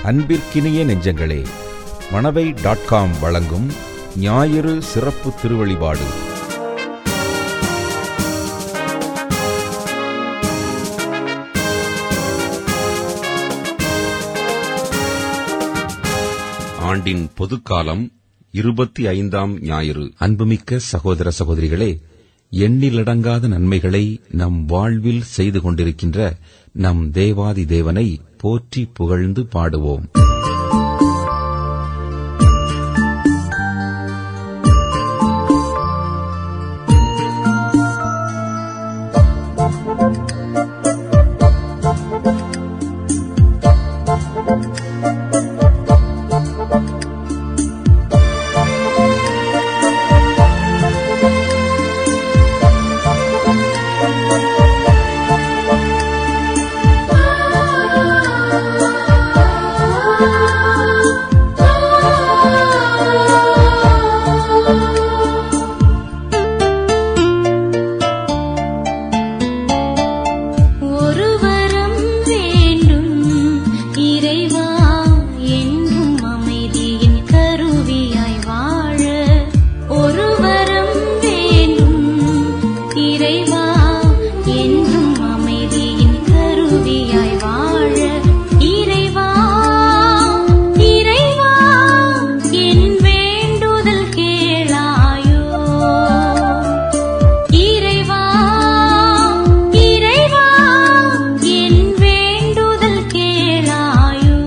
அன்பிற்கினிய நெஞ்சங்களே Manavai dot com வழங்கும் ஞாயிறு சிறப்பு திருவழிபாடு ஆண்டின் பொதுக்காலம் இருபத்தி ஐந்தாம் ஞாயிறு அன்புமிக்க சகோதர சகோதரிகளே எண்ணிலடங்காத நன்மைகளை நம் வாழ்வில் செய்து கொண்டிருக்கின்ற நம் தேவாதி தேவனை போற்றி புகழ்ந்து பாடுவோம் ஒரு வரம் வேண்டும் இறைவா என்றும் அமைதியின் கருவியாய் வாழ ஒரு வரம் வேண்டும் இறைவா என்றும் அமைதியின் கருவியாய் வாழ இறைவா இறைவா என் வேண்டுதல் கேளாயோ இறைவா இறைவா என் வேண்டுதல் கேளாயோ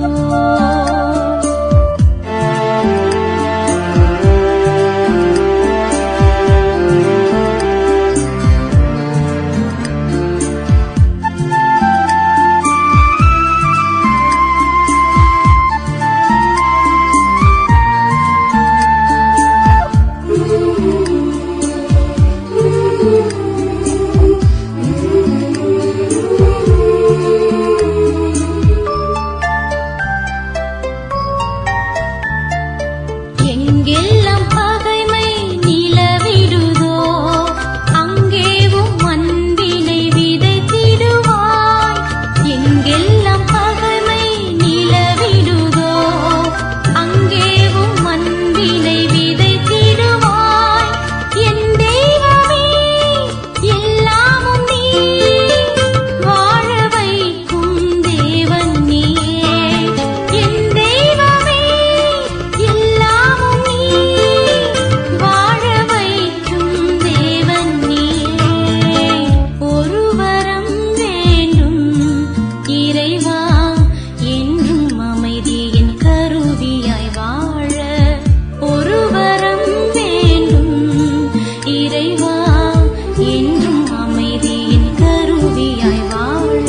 எங்கெல்லாம் பகைமை நிலவிடுதோ அங்கேவும் அன்பினை விதைத்திடுவாய் எங்கெல்லாம் பகைமை நிலவிடுதோ அங்கேவும் அன்பினை விதைத்திடுவாய் என் தெய்வமே எல்லாமும் நீ வாழ வைக்கும் தேவன் நீயே என் தெய்வமே எல்லாமும் நீ வாழ வைக்கும் தேவன் நீயே ஒரு வரம் வேண்டும் இறைவா என்றும் அமைதியின் கருவியாய் வாழ ஒரு வரம் வேண்டும் இறைவா என்றும் அமைதியின் கருவியாய் வாழ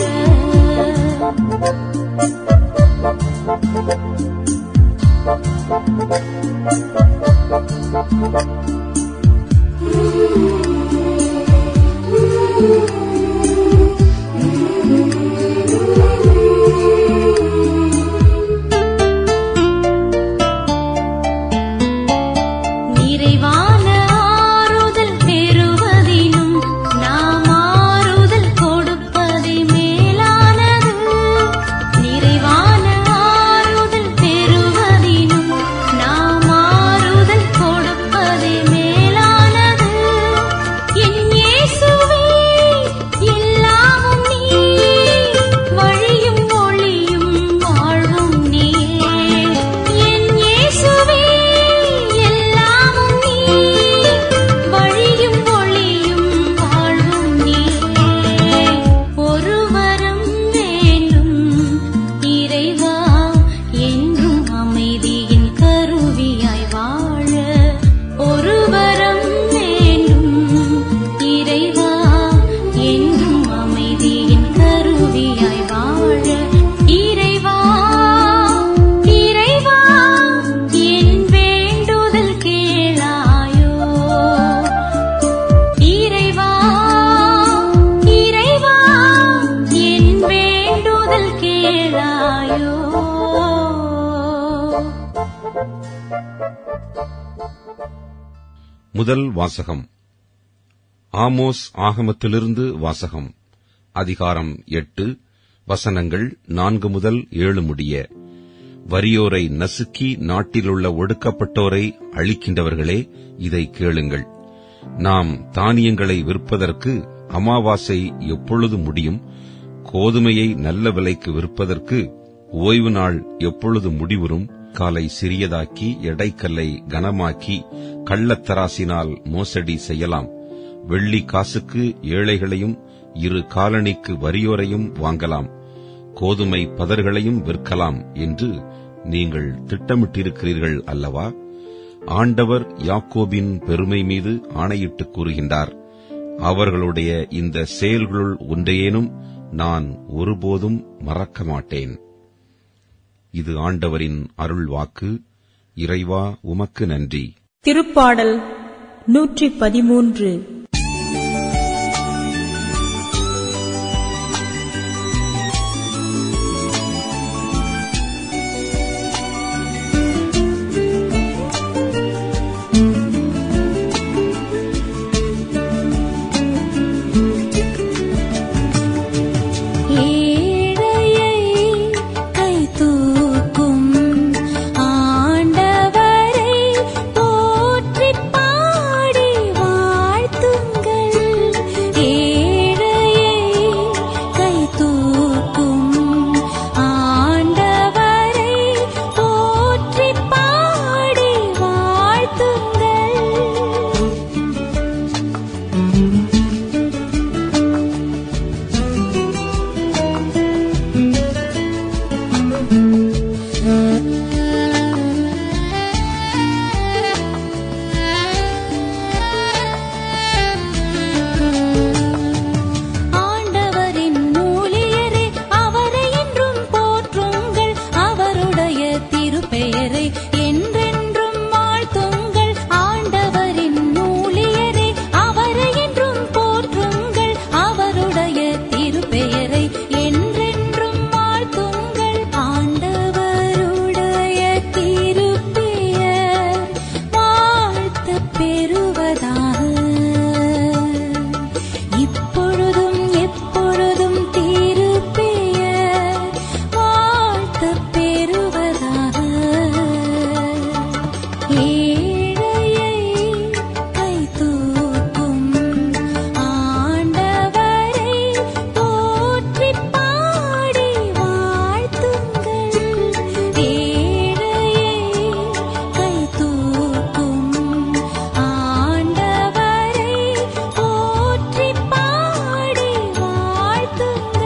நிறைவான ஆறுதல் பெறுவதினும் நாம் ஆறுதல் கொடுப்பதே மேலானது நிறைவான ஆறுதல் பெறுவதினும் நாம் ஆறுதல் கொடுப்பதே மேலானது என் இயேசுவே எல்லாமும் நீ வழியும் ஒளியும் வாழ்வும் நீயே என் இயேசுவே எல்லாமும் நீ வழியும் ஒளியும் வாழ்வும் நீயே ஒரு வரம் வேண்டும் இறைவா என்றும் அமைதியின் கருவியாய் வாழ ஒரு வரம் வேண்டும் இறைவா என்றும் அமைதியின் கருவியாய் வாழ இறைவா இறைவா என் வேண்டுதல் கேளாயோ இறைவா இறைவா என் வேண்டுதல் கேளாயோ முதல் வாசகம் ஆமோஸ் ஆகமத்திலிருந்து வாசகம் அதிகாரம் எட்டு வசனங்கள் நான்கு முதல் ஏழு முடிய வறியோரை நசுக்கி நாட்டிலுள்ள ஒடுக்கப்பட்டோரை அழிக்கின்றவர்களே இதை கேளுங்கள் நாம் தானியங்களை விற்பதற்கு அமாவாசை எப்பொழுது முடியும் கோதுமையை நல்ல விலைக்கு விற்பதற்கு ஓய்வு நாள் எப்பொழுது முடிவுறும் காலை சிறியதாக்கி எடைக்கல்லை கனமாக்கி கள்ளத்தராசினால் மோசடி செய்யலாம் வெள்ளி காசுக்கு ஏழைகளையும் இரு காலணிக்கு வறியோரையும் வாங்கலாம் கோதுமை பதர்களையும் விற்கலாம் என்று நீங்கள் திட்டமிட்டிருக்கிறீர்கள் அல்லவா ஆண்டவர் யாக்கோபின் பெருமை மீது ஆணையிட்டு கூறுகின்றார் அவர்களுடைய இந்த செயல்களுள் ஒன்றையேனும் நான் ஒருபோதும் மறக்க மாட்டேன் இது ஆண்டவரின் அருள் வாக்கு இறைவா உமக்கு நன்றி திருப்பாடல் நூற்றி பதிமூன்று ஏழையை கை தூக்கும் ஆண்டவரை போற்றிப் பாடி வாழ்த்துங்கள் ஏழையை கை தூக்கும் ஆண்டவரை போற்றிப் பாடி வாழ்த்துங்கள் ஆண்டவரின் ஊழியரே அவரை என்றும் போற்றுங்கள் அவருடைய திருப்பெயரை என்றென்றும் வாழ்த்துங்கள் ஆண்டவரின் ஊழியரே அவரை என்றும் போற்றுங்கள் அவருடைய திருப்பெயரை என்றென்றும் வாழ்த்துங்கள் ஆண்டவருடைய திருப்பெயர் வாழ்த்தப் பெறுவதாக இப்பொழுதும் எப்பொழுதும் திருப்பெயர் வாழ்த்தப் பெறுவதாக ஏழையை கை தூக்கும் ஆண்டவரை போற்றிப் பாடி வாழ்த்துங்கள் ஏழையை கை தூக்கும் ஆண்டவரை போற்றிப் பாடி வாழ்த்துங்கள்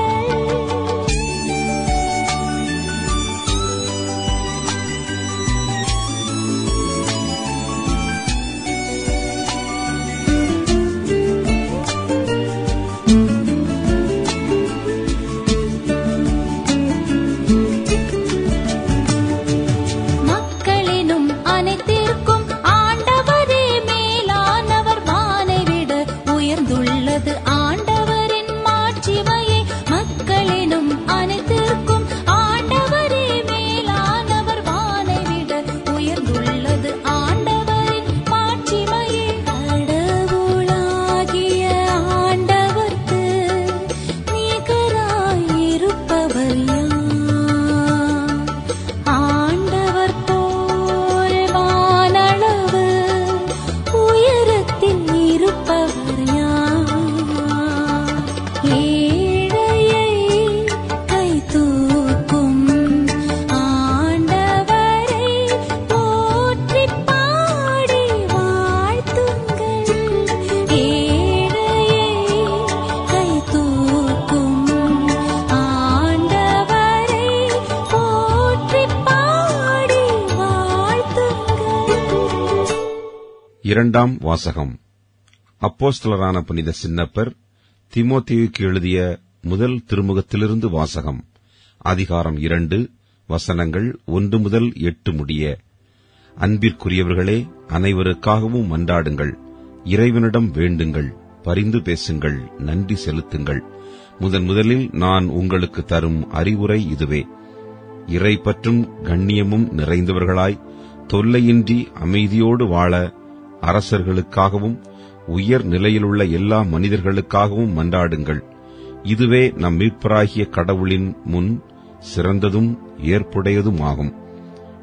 மக்களினும் அனைத்திற்கும் ஆண்டவரே மேலானவர் வானை விட உயர்ந்துள்ளது ஆண்டவரின் மாட்சிமையை மக்களினும் அனைத்திற்கும் ஆண்டவரே மேலானவர் வானை விட உயர்ந்துள்ளது ஆண்டவரின் மாட்சிமையை கடவுளாகிய ஆண்டவர்க்கு நிகராயிருப்பவர் யார் ஆண்டவர் போல் வானளவு உயரத்தில் இருப்பவர் யார் ஏழையை கை தூக்கும் ஆண்டவரை போற்றிப் பாடி வாழ்த்துங்கள் ஏழையை கை தூக்கும் ஆண்டவரை போற்றிப் பாடி வாழ்த்துங்கள் இரண்டாம் வாசகம் அப்போஸ்தலரான புனித சின்னப்பர் திமோத்தேயுக்கு எழுதிய முதல் திருமுகத்திலிருந்து வாசகம் அதிகாரம் இரண்டு வசனங்கள் ஒன்று முதல் எட்டு முடிய அன்பிற்குரியவர்களே அனைவருக்காகவும் மன்றாடுங்கள் இறைவனிடம் வேண்டுங்கள் பரிந்து பேசுங்கள் நன்றி செலுத்துங்கள் முதன் முதலில் நான் உங்களுக்கு தரும் அறிவுரை இதுவே இறை பற்றும் கண்ணியமும் நிறைந்தவர்களாய் தொல்லையின்றி அமைதியோடு வாழ அரசர்களுக்காகவும் உயர் நிலையிலுள்ள எல்லா மனிதர்களுக்காகவும் மன்றாடுங்கள் இதுவே நம் மீட்பராகிய கடவுளின் முன் சிறந்ததும் ஏற்புடையதுமாகும்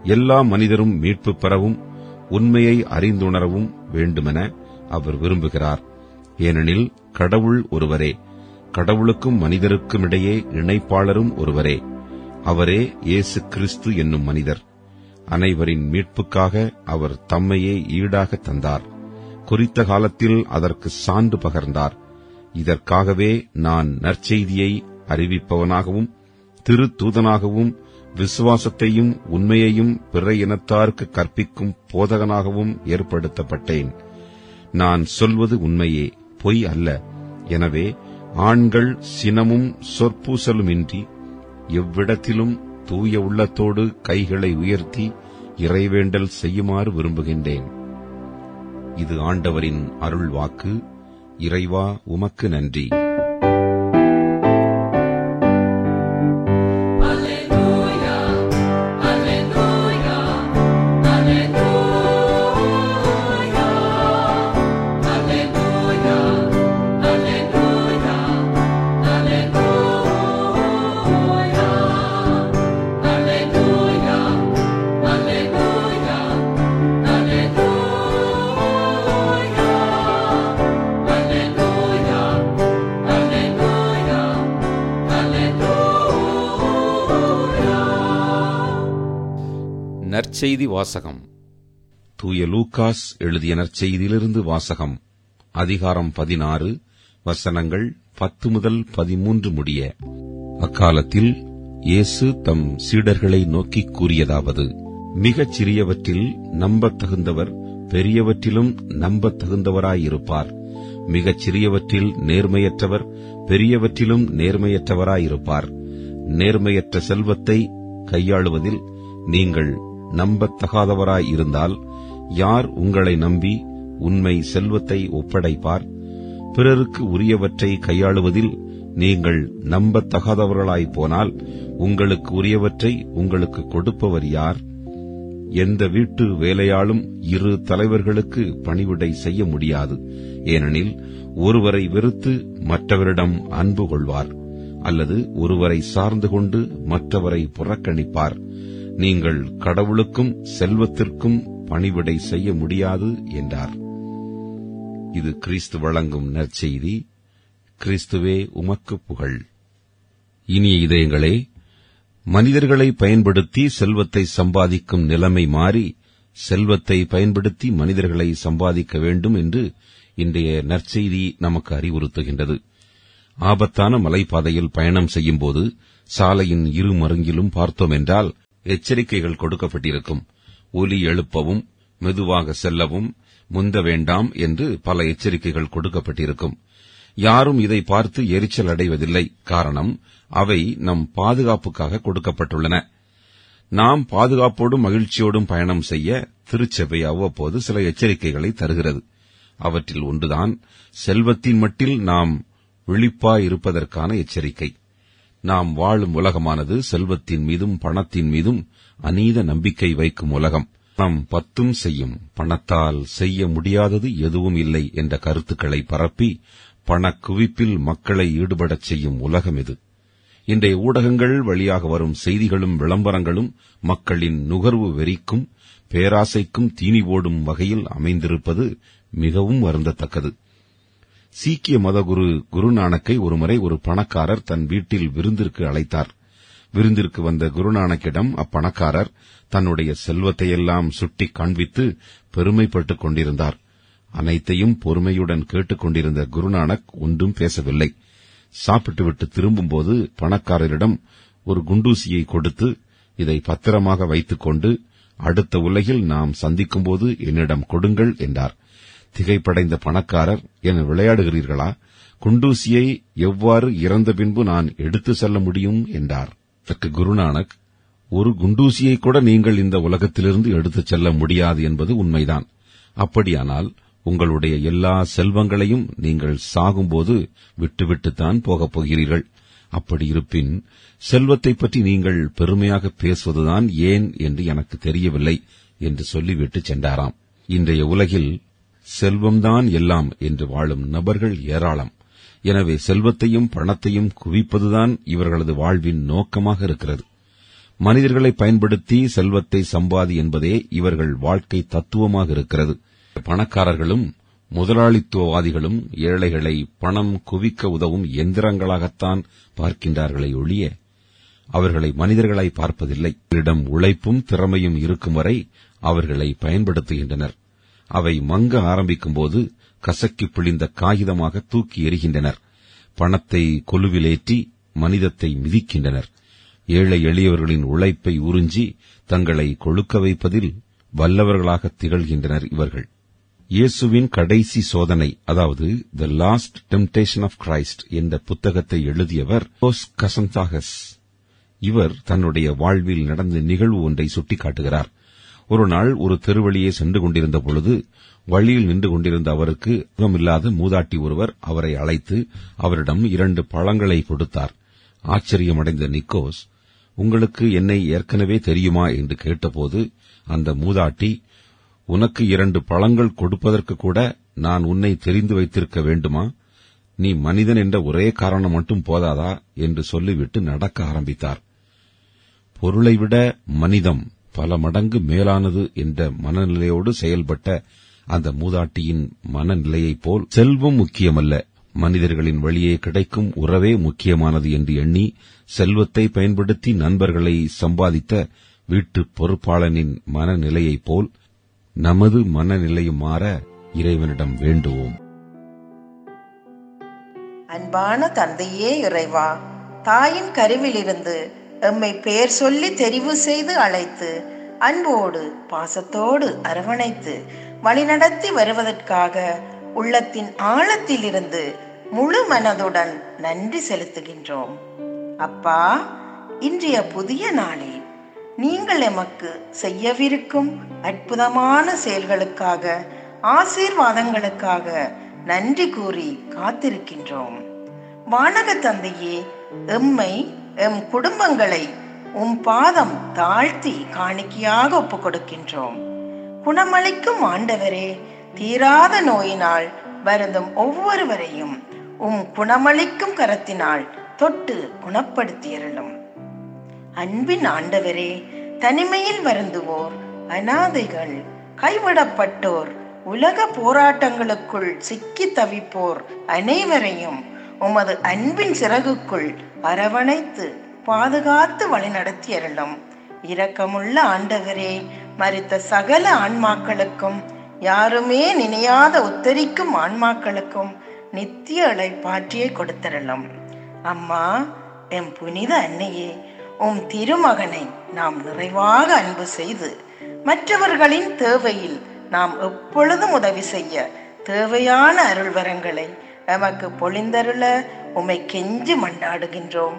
எல்லா மனிதரும் மீட்பு பெறவும் உண்மையை அறிந்துணரவும் வேண்டுமென அவர் விரும்புகிறார் ஏனெனில் கடவுள் ஒருவரே கடவுளுக்கும் மனிதருக்கும் இடையே இணைப்பாளரும் ஒருவரே அவரே இயேசு கிறிஸ்து என்னும் மனிதர் அனைவரின் மீட்புக்காக அவர் தம்மையே ஈடாக தந்தார் குறித்த காலத்தில் அதற்கு சான்று பகர்ந்தார் இதற்காகவே நான் நற்செய்தியை அறிவிப்பவனாகவும் திருத்தூதனாகவும் விசுவாசத்தையும் உண்மையையும் பிற இனத்தாருக்கு கற்பிக்கும் போதகனாகவும் ஏற்படுத்தப்பட்டேன் நான் சொல்வது உண்மையே பொய் அல்ல எனவே ஆண்கள் சினமும் சொற்பூசலுமின்றி எவ்விடத்திலும் தூய உள்ளத்தோடு கைகளை உயர்த்தி இறைவேண்டல் செய்யுமாறு விரும்புகின்றேன் இது ஆண்டவரின் அருள் வாக்கு இறைவா உமக்கு நன்றி நற்செய்தி வாசகம் தூய லூக்காஸ் எழுதிய நற்செய்தியிலிருந்து வாசகம் அதிகாரம் பதினாறு வசனங்கள் பத்து முதல் பதிமூன்று முடிய அக்காலத்தில் இயேசு தம் சீடர்களை நோக்கிக் கூறியதாவது மிகச் சிறியவற்றில் நம்பத் தகுந்தவர் பெரியவற்றிலும் நம்பத் தகுந்தவராயிருப்பார் மிகச் சிறியவற்றில் நேர்மையற்றவர் பெரியவற்றிலும் நேர்மையற்றவராயிருப்பார் நேர்மையற்ற செல்வத்தை கையாளுவதில் நீங்கள் நம்பத்தகாதவராய் இருந்தால் யார் உங்களை நம்பி உண்மை செல்வத்தை ஒப்படைப்பார் பிறருக்கு உரியவற்றை கையாளுவதில் நீங்கள் நம்பத்தகாதவர்களாய் போனால் உங்களுக்கு உரியவற்றை உங்களுக்கு கொடுப்பவர் யார் எந்த வீட்டு வேலையாலும் இரு தலைவர்களுக்கு பணிவிடை செய்ய முடியாது ஏனெனில் ஒருவரை வெறுத்து மற்றவரிடம் அன்பு கொள்வார் அல்லது ஒருவரை சார்ந்து கொண்டு மற்றவரை புறக்கணிப்பார் நீங்கள் கடவுளுக்கும் செல்வத்திற்கும் பணிவிடை செய்ய முடியாது என்றார் இது கிறிஸ்து வழங்கும் நற்செய்தி கிறிஸ்துவே உமக்கு புகழ் இனிய இதயங்களே மனிதர்களை பயன்படுத்தி செல்வத்தை சம்பாதிக்கும் நிலைமை மாறி செல்வத்தை பயன்படுத்தி மனிதர்களை சம்பாதிக்க வேண்டும் என்று இன்றைய நற்செய்தி நமக்கு அறிவுறுத்துகின்றது ஆபத்தான மலைப்பாதையில் பயணம் செய்யும்போது சாலையின் இரு மருங்கிலும் பார்த்தோம் என்றால் எச்சரிக்கைகள் கொடுக்கப்பட்டிருக்கும் ஒலி எழுப்பவும் மெதுவாக செல்லவும் முந்த வேண்டாம் என்று பல எச்சரிக்கைகள் கொடுக்கப்பட்டிருக்கும் யாரும் இதை பார்த்து எரிச்சல் அடைவதில்லை காரணம் அவை நம் பாதுகாப்புக்காக கொடுக்கப்பட்டுள்ளன நாம் பாதுகாப்போடும் மகிழ்ச்சியோடும் பயணம் செய்ய திருச்சபை அவ்வப்போது சில எச்சரிக்கைகளை தருகிறது அவற்றில் ஒன்றுதான் செல்வத்தின் மட்டில் நாம் விழிப்பாயிருப்பதற்கான எச்சரிக்கை நாம் வாழும் உலகமானது செல்வத்தின் மீதும் பணத்தின் மீதும் அநீத நம்பிக்கை வைக்கும் உலகம் நாம் பத்தும் செய்யும் பணத்தால் செய்ய முடியாதது எதுவும் இல்லை என்ற கருத்துக்களை பரப்பி பணக்குவிப்பில் மக்களை ஈடுபடச் செய்யும் உலகம் இது இன்றைய ஊடகங்கள் வழியாக வரும் செய்திகளும் விளம்பரங்களும் மக்களின் நுகர்வு வெறிக்கும் பேராசைக்கும் தீனி போடும் வகையில் அமைந்திருப்பது மிகவும் வருந்தத்தக்கது சீக்கிய மதகுரு குருநானக்கை ஒருமுறை ஒரு பணக்காரர் தன் வீட்டில் விருந்திற்கு அழைத்தார் விருந்திற்கு வந்த குருநானக்கிடம் அப்பணக்காரர் தன்னுடைய செல்வத்தையெல்லாம் சுட்டிக் காண்பித்து பெருமைப்பட்டுக் கொண்டிருந்தார் அனைத்தையும் பொறுமையுடன் கேட்டுக் கொண்டிருந்த குருநானக் ஒன்றும் பேசவில்லை சாப்பிட்டுவிட்டு திரும்பும்போது பணக்காரரிடம் ஒரு குண்டூசியை கொடுத்து இதை பத்திரமாக வைத்துக் கொண்டு அடுத்த உலகில் நாம் சந்திக்கும்போது என்னிடம் கொடுங்கள் என்றார் திகைப்படைந்த பணக்காரர் என விளையாடுகிறீர்களா குண்டூசியை எவ்வாறு இறந்த பின்பு நான் எடுத்து செல்ல முடியும் என்றார் அதற்கு குருநானக் ஒரு குண்டூசியை கூட நீங்கள் இந்த உலகத்திலிருந்து எடுத்துச் செல்ல முடியாது என்பது உண்மைதான் அப்படியானால் உங்களுடைய எல்லா செல்வங்களையும் நீங்கள் சாகும்போது விட்டுவிட்டுத்தான் போகப் போகிறீர்கள் அப்படி இருப்பின் செல்வத்தைப் பற்றி நீங்கள் பெருமையாக பேசுவதுதான் ஏன் என்று எனக்கு தெரியவில்லை என்று சொல்லிவிட்டு சென்றாராம் இன்றைய உலகில் செல்வம்தான் எல்லாம் என்று வாழும் நபர்கள் ஏராளம் எனவே செல்வத்தையும் பணத்தையும் குவிப்பதுதான் இவர்களது வாழ்வின் நோக்கமாக இருக்கிறது மனிதர்களை பயன்படுத்தி செல்வத்தை சம்பாதி என்பதே இவர்கள் வாழ்க்கை தத்துவமாக இருக்கிறது பணக்காரர்களும் முதலாளித்துவவாதிகளும் ஏழைகளை பணம் குவிக்க உதவும் எந்திரங்களாகத்தான் பார்க்கின்றார்களே ஒழிய அவர்களை மனிதர்களாய் பார்ப்பதில்லை இவரிடம் உழைப்பும் திறமையும் இருக்கும் வரை அவர்களை பயன்படுத்துகின்றனர் அவை மங்க ஆரம்பிக்கும்போது கசக்கி பிழிந்த காகிதமாக தூக்கி எறிகின்றனர் பணத்தை கொலுவிலேற்றி மனிதத்தை மிதிக்கின்றனர் ஏழை எளியவர்களின் உழைப்பை உறிஞ்சி தங்களை கொழுக்க வைப்பதில் வல்லவர்களாக திகழ்கின்றனர் இவர்கள் இயேசுவின் கடைசி சோதனை அதாவது the last temptation of Christ என்ற புத்தகத்தை எழுதியவர் போஸ் கசந்தாகஸ் இவர் தன்னுடைய வாழ்வில் நடந்த நிகழ்வு ஒன்றை சுட்டிக்காட்டுகிறார் ஒரு நாள் ஒரு தெருவழியே சென்று கொண்டிருந்த பொழுது வழியில் நின்று கொண்டிருந்த அவருக்கு முகமில்லாத மூதாட்டி ஒருவர் அவரை அழைத்து அவரிடம் இரண்டு பழங்களை கொடுத்தார் ஆச்சரியமடைந்த நிக்கோஸ் உங்களுக்கு என்னை ஏற்கனவே தெரியுமா என்று கேட்டபோது அந்த மூதாட்டி உனக்கு இரண்டு பழங்கள் கொடுப்பதற்கு கூட நான் உன்னை தெரிந்து வைத்திருக்க வேண்டுமா நீ மனிதன் என்ற ஒரே காரணம் மட்டும் போதாதா என்று சொல்லிவிட்டு நடக்க ஆரம்பித்தார் பொருளை விட மனிதம் பல மடங்கு மேலானது என்ற மனநிலையோடு செயல்பட்ட அந்த மூதாட்டியின் மனநிலையைப் போல் செல்வம் முக்கியமல்ல மனிதர்களின் வழியே கிடைக்கும் உறவே முக்கியமானது என்று எண்ணி செல்வத்தை பயன்படுத்தி நண்பர்களை சம்பாதித்த வீட்டு பொறுப்பாளனின் மனநிலையைப் போல் நமது மனநிலையும் மாற இறைவனிடம் வேண்டுவோம் அன்பான தந்தையே இறைவா தாயின் கருவிலிருந்து எம்மை பெயர் சொல்லி தெரிவு செய்து அழைத்து அன்போடு பாசத்தோடு அரவணைத்து வழிநடத்தி வருவதற்காக உள்ளத்தின் ஆழத்திலிருந்து முழு மனதுடன் நன்றி செலுத்துகின்றோம் அப்பா இன்றைய புதிய நாளில் நீங்கள் எமக்கு செய்யவிருக்கும் அற்புதமான செயல்களுக்காக ஆசீர்வாதங்களுக்காக நன்றி கூறி காத்திருக்கின்றோம் வானக தந்தையே எம்மை எம் குடும்பங்களை உம் பாதம் தாழ்த்தி காணிக்கையாக ஒப்புக் கொடுக்கின்றோம் குணமளிக்கும் ஆண்டவரே தீராத நோயினால் வருந்தும் ஒவ்வொருவரையும் உம் குணமளிக்கும் கரத்தினால் தொட்டு குணப்படுத்தியருளும் அன்பின் ஆண்டவரே தனிமையில் வருந்துவோர் அனாதைகள் கைவிடப்பட்டோர் உலக போராட்டங்களுக்குள் சிக்கி தவிப்போர் அனைவரையும் உமது அன்பின் சிறகுக்குள் அரவணைத்து பாதுகாத்து வழிநடத்தி அருளும் இரக்கமுள்ள ஆண்டவரே மறித்த சகல ஆன்மாக்களுக்கும் யாருமே நினையாத உத்தரிக்கும் ஆன்மாக்களுக்கும் நித்திய இளைப்பாற்றியை கொடுத்தரலும் அம்மா எம் புனித அன்னையே உம் திருமகனை நாம் நிறைவாக அன்பு செய்து மற்றவர்களின் தேவையில் நாம் எப்பொழுதும் உதவி செய்ய தேவையான அருள்வரங்களை எமக்கு பொழிந்தருள உமை கெஞ்சி மண்டாடுகின்றோம்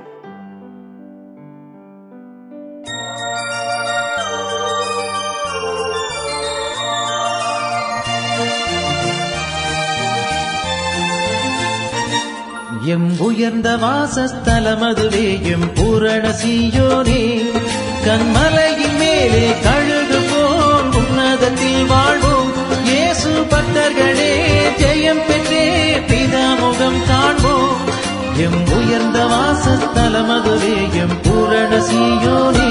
எம் உயர்ந்த வாசஸ்தலமதுவே எம் பூரண சீயோனே கண்மலையின் மேலே கழுகு போல் உன்னதத்தில் வாழ்வோம் இயேசு பக்தர்களே ஜெயம் பெற்றே பிதாமுகம் காண்போம் எம் உயர்ந்த வாசஸ்தலமதுவே எம் பூரண சீயோனே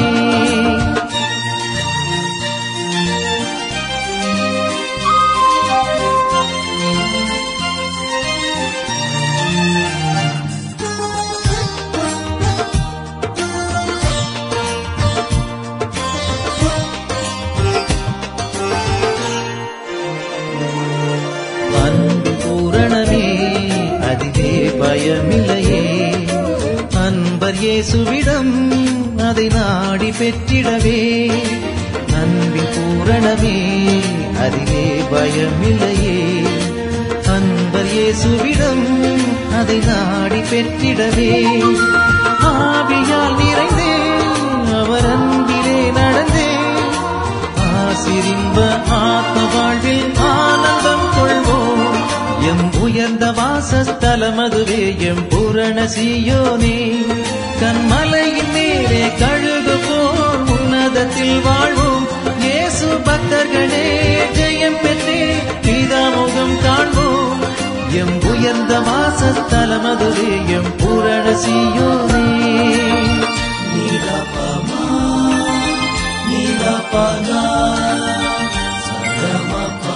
அன்பு பூரணமே அதிலே பயமில்லையே அன்பர் இயேசுவிடம் அதை நாடி பெற்றிடவே அன்பின் பூரணமே அதிலே பயமில்லையே அன்பர் இயேசுவிடம் அதை நாடி பெற்றிடவே ஆவியால் நிறைந்தே அவர் அன்பிலே நடந்தே ஆசிரின்ப ஆத்ம வாழ்வில் ஆனந்தம் கொள்வோம் எம் உயர்ந்த வாசஸ்தலமதுவே எம் பூரண சீயோனே கண்மலையின் மேலே கழுகு போல் உன்னதத்தில் வாழ்வோம் இயேசு பக்தர்களே ஜெயம் பெற்றே பிதாமுகம் காண்போம் எம் உயர்ந்த வாசஸ்தலமதுவே எம் பூரண சீயோனே நீலப்பமா பதா சகமபா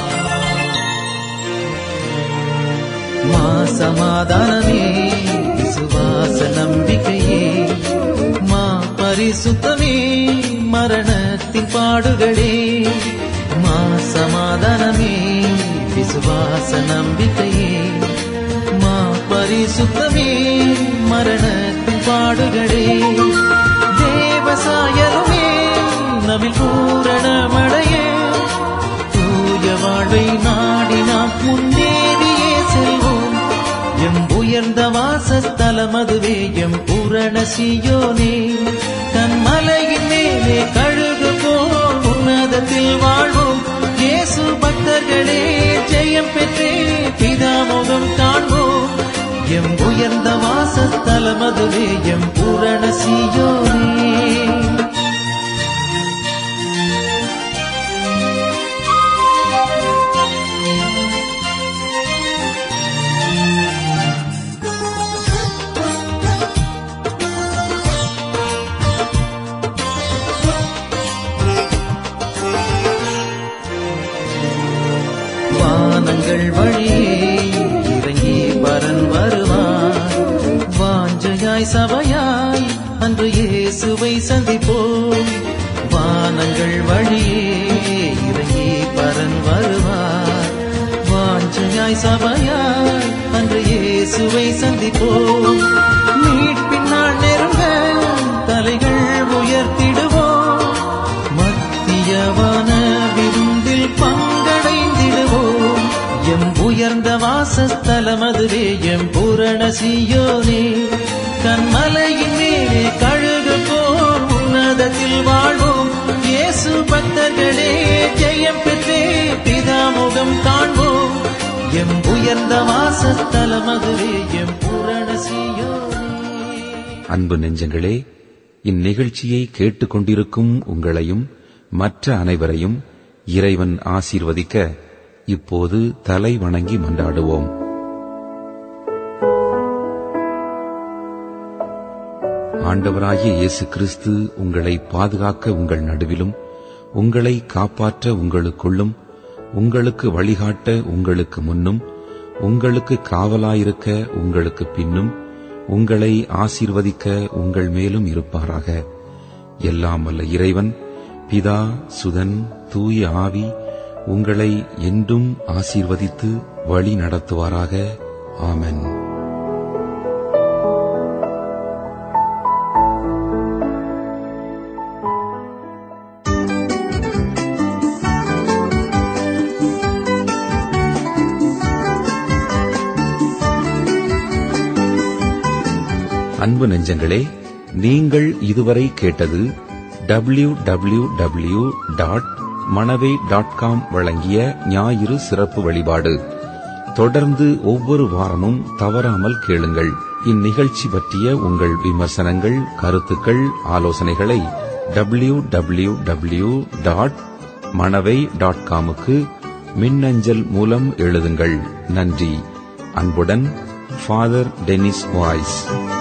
மா சமாதானமே விசுவாச நம்பிக்கையே மா பரிசுத்தமே மரணத்தின் பாடுகளே மா சமாதானமே விசுவாச நம்பிக்கையே மா பரிசுத்தமே மரணத்தின் பாடுகளே தேவசாயலுமே நவில் பூரணமடைய தூய வாழ்வை நாடி நாம் முன்னேறியே செல்வோம் எம் உயர்ந்த வாசஸ்தலம் அதுவே எம் பூரண சியோனே கண்மலையின் மேலே கழுகு போல் உன்னதத்தில் வாழ்வோம் இயேசு பக்தர்களே ஜெயம் பெற்றே பிதாமுகம் காண்போம் எம் உயர்ந்த வாசஸ்தலம் அதுவே எம் பூரண சியோனே வானங்கள் வழியே இறங்கி பரன் வருவார் வாஞ்சையாய் சபையாய் அன்று இயேசுவை சந்திப்போம் வானங்கள் வழியே இறங்கி பரன் வருவார் வாஞ்சையாய் சபையாய் அன்று இயேசுவை சந்திப்போம் மீட்பின் நாள் நெருங்க தலைகள் உயர்த்திடுவோம் மத்தியவான விருந்தில் பங்கடைந்திடுவோம் எம் உயர்ந்த வாசஸ்தலம் அதுவே எம் பூரண சியோனே கண்மலையின் மேலே கழுகு போர் உன்னதத்தில் வாழ்வோம் இயேசு பக்தர்களே ஜெயம் பெற்றே பிதாமுகம் காண்போம் எம் உயர்ந்த வாசஸ்தலம் அதுவே எம் பூரண சியோனே அன்பு நெஞ்சங்களே இந்நிகழ்ச்சியை கேட்டுக்கொண்டிருக்கும் உங்களையும் மற்ற அனைவரையும் இறைவன் ஆசீர்வதிக்க இப்போது தலை வணங்கி மன்றாடுவோம் ஆண்டவராகிய இயேசு கிறிஸ்து உங்களை பாதுகாக்க உங்கள் நடுவிலும் உங்களை காப்பாற்ற உங்களுக்குள்ளும் உங்களுக்கு வழிகாட்ட உங்களுக்கு முன்னும் உங்களுக்கு காவலாயிருக்க உங்களுக்கு பின்னும் உங்களை ஆசீர்வதிக்க உங்கள் மேலும் இருப்பாராக எல்லாம் வல்ல இறைவன் பிதா சுதன் தூய ஆவி உங்களை என்றும் ஆசீர்வதித்து வழி நடத்துவாராக ஆமென் அன்பு நெஞ்சங்களே நீங்கள் இதுவரை கேட்டது W W W dot Manavai dot com வழங்கிய ஞாயிறு சிறப்பு வழிபாடு தொடர்ந்து ஒவ்வொரு வாரமும் தவறாமல் கேளுங்கள் இந்நிகழ்ச்சி பற்றிய உங்கள் விமர்சனங்கள் கருத்துக்கள் ஆலோசனைகளை W W W dot Manavai dot காமுக்கு மின்னஞ்சல் மூலம் எழுதுங்கள் நன்றி அன்புடன் ஃபாதர் டெனிஸ் வாய்ஸ்